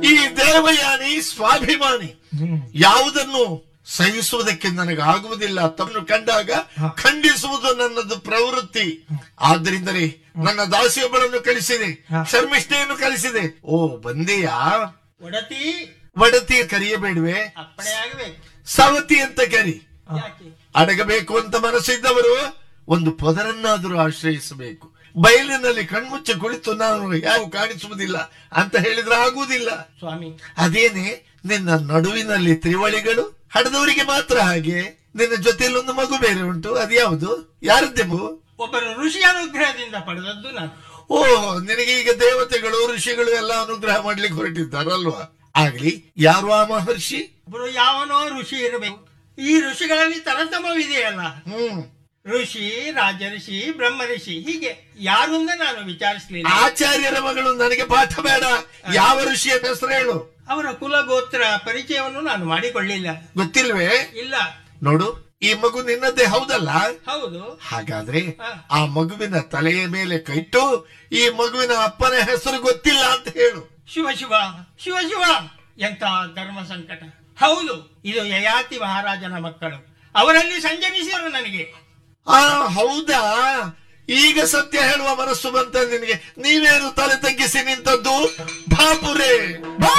ಈ ದೇವಯಾನಿ ಸ್ವಾಭಿಮಾನಿ ಯಾವುದನ್ನು ಸಹಿಸುವುದಕ್ಕೆ ನನಗೆ ಆಗುವುದಿಲ್ಲ ತಮ್ಮನ್ನು ಕಂಡಾಗ ಖಂಡಿಸುವುದು ನನ್ನದು ಪ್ರವೃತ್ತಿ ಆದ್ದರಿಂದಲೇ ನನ್ನ ದಾಸಿಯೊಬ್ಬಳನ್ನು ಕಳಿಸಿದೆ ಶರ್ಮಿಷ್ಠೆಯನ್ನು ಕಳಿಸಿದೆ ಓ ಬಂದೆಯಾ ಒಡತಿ ಒಡತಿ ಕರೆಯಬೇಡುವೆ ಅಪ್ಪಣೆ ಆಗಬೇಕು ಸವತಿ ಅಂತ ಕರಿ ಯಾಕೆ ಅಡಗಬೇಕು ಅಂತ ಮನಸ್ಸಿದ್ದವರು ಒಂದು ಪೊದರನ್ನಾದರೂ ಆಶ್ರಯಿಸಬೇಕು ಬಯಲಿನಲ್ಲಿ ಕಣ್ಮುಚ್ಚಿ ಕುಳಿತು ನಾನು ಯಾವ ಕಾಣಿಸುವುದಿಲ್ಲ ಅಂತ ಹೇಳಿದ್ರೆ ಆಗುವುದಿಲ್ಲ ಸ್ವಾಮಿ ಅದೇನೆ ನಿನ್ನ ನಡುವಿನಲ್ಲಿ ತ್ರಿವಳಿಗಳು ಹಡದವರಿಗೆ ಮಾತ್ರ ಹಾಗೆ ನಿನ್ನ ಜೊತೆಯಲ್ಲಿ ಒಂದು ಮಗು ಬೇರೆ ಉಂಟು ಅದ್ಯಾವುದು ಯಾರದ್ದೆ ಮಗು ಒಬ್ಬರು ಋಷಿ ಅನುಗ್ರಹದಿಂದ ಪಡೆದದ್ದು ನಾನು ಓ ನಿನಗೆ ಈಗ ದೇವತೆಗಳು ಋಷಿಗಳು ಎಲ್ಲ ಅನುಗ್ರಹ ಮಾಡ್ಲಿಕ್ಕೆ ಹೊರಟಿದ್ದಾರಲ್ವಾ ಆಗ್ಲಿ ಯಾರು ಆ ಮಹರ್ಷಿ ಒಬ್ಬರು ಯಾವನೋ ಋಷಿ ಇರಬೇಕು ಈ ಋಷಿಗಳಲ್ಲಿ ತರತಮವಿದೆಯಲ್ಲ ಹ್ಮ್ ಋಷಿ ರಾಜಋಷಿ ಬ್ರಹ್ಮ ಋಷಿ ಹೀಗೆ ಯಾರು ಅಂತ ನಾನು ವಿಚಾರಿಸಲಿಲ್ಲ ಆಚಾರ್ಯರ ಮಗಳು ನನಗೆ ಪಾಠ ಬೇಡ ಯಾವ ಋಷಿಯ ಹೆಸರು ಹೇಳು ಅವರ ಕುಲ ಗೋತ್ರ ಪರಿಚಯವನ್ನು ನಾನು ಮಾಡಿಕೊಳ್ಳಿಲ್ಲ ಗೊತ್ತಿಲ್ವೇ ಇಲ್ಲ ನೋಡು ಈ ಮಗು ನಿನ್ನದೇ ಹೌದಲ್ಲ ಹೌದು ಹಾಗಾದ್ರೆ ಹ. ಆ ಮಗುವಿನ ತಲೆಯ ಮೇಲೆ ಕೈಟ್ಟು ಈ ಮಗುವಿನ ಅಪ್ಪನ ಹೆಸರು ಗೊತ್ತಿಲ್ಲ ಅಂತ ಹೇಳು ಶಿವ ಶಿವ ಶಿವ ಶಿವ ಎಂತ ಧರ್ಮ ಸಂಕಟ ಹೌದು ಇದು ಯಯಾತಿ ಮಹಾರಾಜನ ಮಕ್ಕಳು ಅವರಲ್ಲಿ ಸಂಜನಿಸಿದರು ನನಗೆ ಆ ಹೌದಾ ಈಗ ಸತ್ಯ ಹೇಳುವ ಮನಸ್ಸು ಬಂತ ನಿನಗೆ ನೀವೇನು ತಲೆ ತಗ್ಗಿಸಿ ನಿಂತದ್ದು ಬಾಪುರೇ ಬಾ